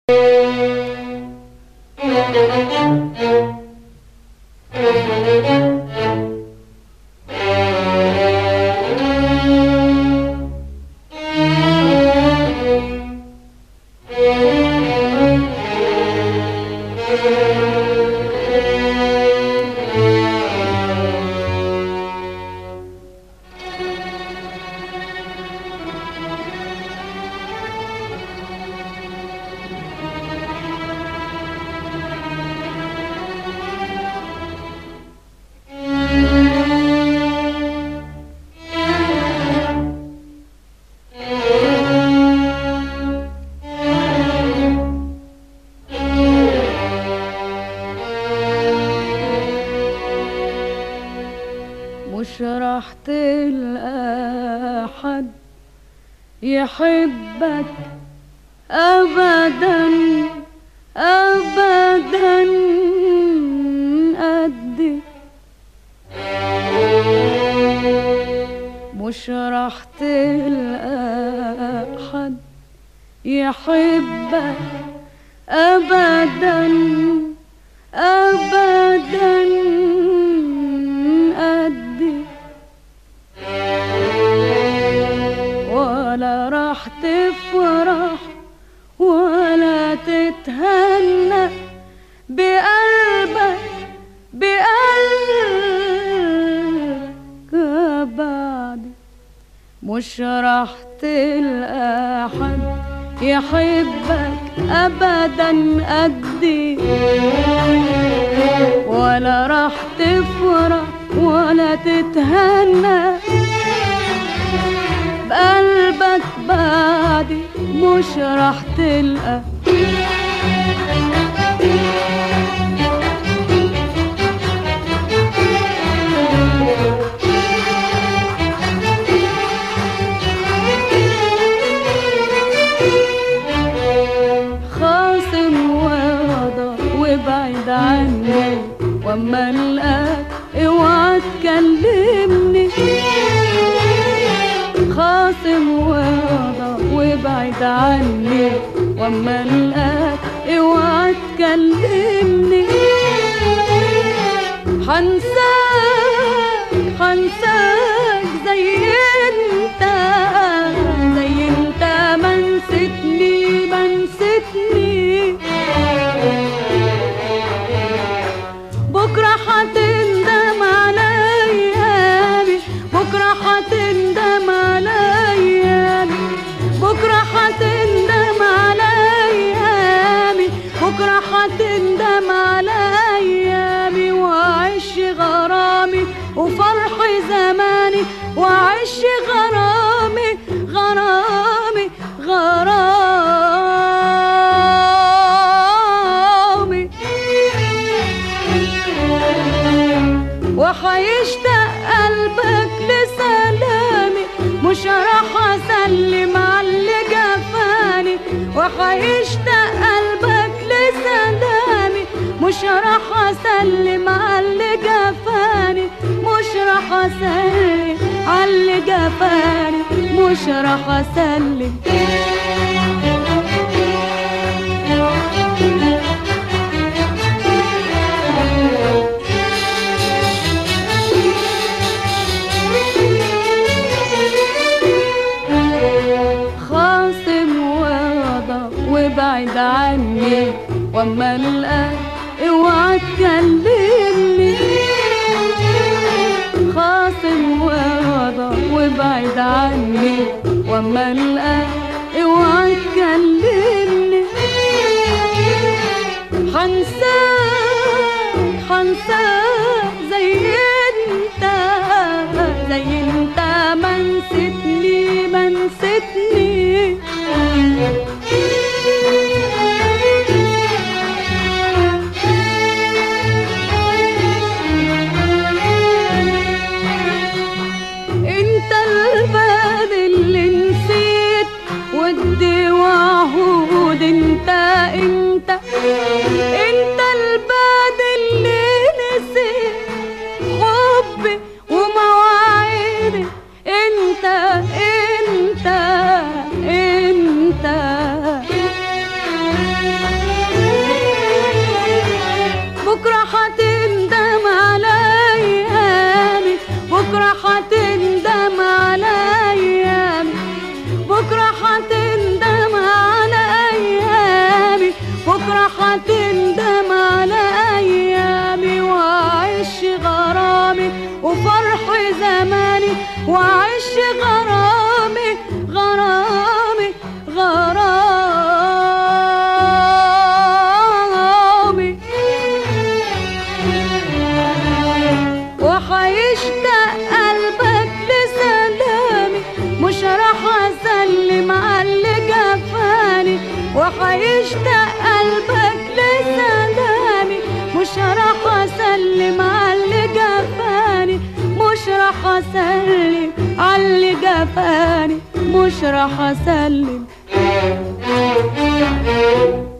مش راح تلقى حد يحبك ابدا ابدا قدي مش راح تلقى حد يحبك ابدا ابدا قدي ولا راح تفرح ولا تتهنى بقلبك بقلبك بعد مش راح تلقى حد يحبك ابدا قدي ولا راح تفرح ولا تتهنى بقلبك بعدي مش راح تلقى خاصم وغضب وبعد عني واما القاك اوعى تكلمني خاصم وغضب وبعد عني واما القاك اوعى تكلمني حنساك حنساك زي انت زي انت ما نسيتني ما نسيتني بكرة هتندم على أيامي بكرة هتندم على أيامي بكرة هتندم على أيامي بكرة هتندم على أيامي وأعيش غرامي وفرح زماني وأعيش غرامي غرامي غرامي وحيشتاق قلبك لسلامي مش راح اسلم على اللي جفاني وحيشتاق قلبك لسلامي مش راح اسلم على اللي جفاني مش راح اسلم على اللي جفاني مش راح اسلم خاصم وغضب وبعد عني واما القاك اوعى تكلمني خاصم وغضب وبعد عني واما القاك اوعى تكلمني حنساك حنساك زي انت زي انت ما نسيتني ما نسيتني انت الباب اللي نسيت ودي وعهود مش راح اسلم على اللي جفاني وحيشتاق قلبك لسلامي مش راح اسلم على اللي جفاني مش راح اسلم على اللي جفاني مش راح اسلم